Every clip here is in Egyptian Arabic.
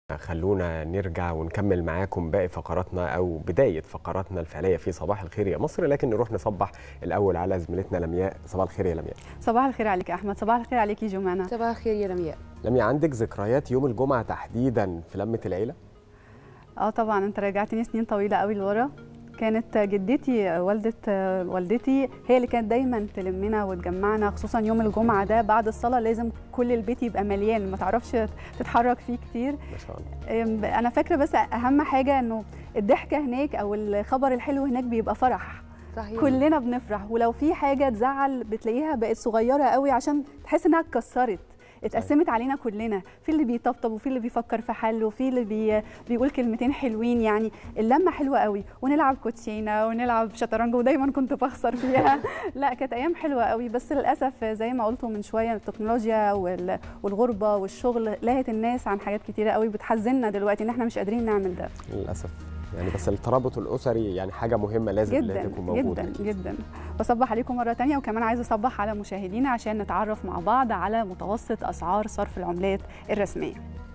خلونا نرجع ونكمل معاكم باقي فقراتنا او بدايه فقراتنا الفعليه في صباح الخير يا مصر لكن نروح نصبح الاول على زميلتنا لمياء صباح الخير يا لمياء صباح الخير عليك يا احمد صباح الخير عليك يا جمانه صباح الخير يا لمياء لمياء عندك ذكريات يوم الجمعه تحديدا في لمه العيله اه طبعا انت رجعتني سنين طويله قوي لورا كانت جدتي والدة والدتي هي اللي كانت دايما تلمنا وتجمعنا خصوصا يوم الجمعة ده بعد الصلاة لازم كل البيت يبقى مليان ما تعرفش تتحرك فيه كتير ما شاء الله أنا فاكرة بس أهم حاجة إنه الضحكة هناك أو الخبر الحلو هناك بيبقى فرح صحيح كلنا بنفرح ولو في حاجة تزعل بتلاقيها بقت صغيرة قوي عشان تحس إنها اتكسرت اتقسمت علينا كلنا في اللي بيطبطب وفي اللي بيفكر في حل وفي اللي بي بيقول كلمتين حلوين يعني اللمه حلوه قوي ونلعب كوتشينه ونلعب شطرنج ودايما كنت بخسر فيها لا كانت ايام حلوه قوي بس للاسف زي ما قلتوا من شويه التكنولوجيا والغربه والشغل لهت الناس عن حاجات كتيره قوي بتحزننا دلوقتي ان احنا مش قادرين نعمل ده للاسف يعني بس الترابط الاسري يعني حاجه مهمه لازم جدا تكون موجوده جدا جدا بصبح عليكم مره تانية وكمان عايزه اصبح على مشاهدينا عشان نتعرف مع بعض على متوسط اسعار صرف العملات الرسميه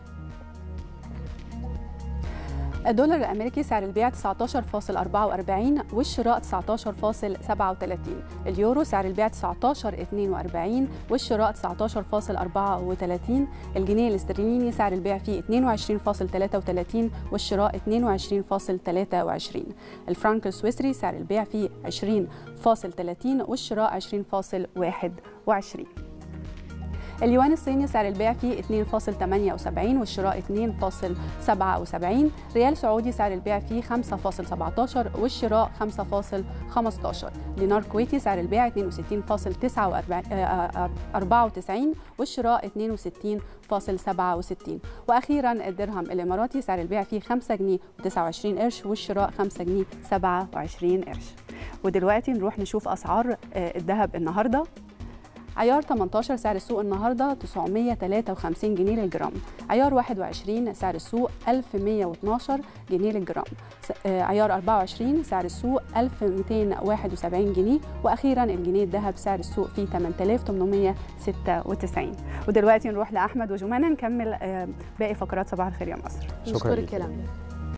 الدولار الامريكي سعر البيع 19.44 والشراء 19.37 اليورو سعر البيع 19.42 والشراء 19.34 الجنيه الاسترليني سعر البيع فيه 22.33 والشراء 22.23 الفرنك السويسري سعر البيع فيه 20.30 والشراء 20.21 اليوان الصيني سعر البيع فيه 2.78 والشراء 2.77 ريال سعودي سعر البيع فيه 5.17 والشراء 5.15 دينار كويتي سعر البيع 62.94 والشراء 62.67 واخيرا الدرهم الاماراتي سعر البيع فيه 5 جنيه و29 قرش والشراء 5 جنيه 27 قرش ودلوقتي نروح نشوف اسعار الذهب النهارده عيار 18 سعر السوق النهارده 953 جنيه للجرام عيار 21 سعر السوق 1112 جنيه للجرام عيار 24 سعر السوق 1271 جنيه واخيرا الجنيه الذهب سعر السوق فيه 8896 ودلوقتي نروح لاحمد وجمانه نكمل باقي فقرات صباح الخير يا مصر شكرا كلام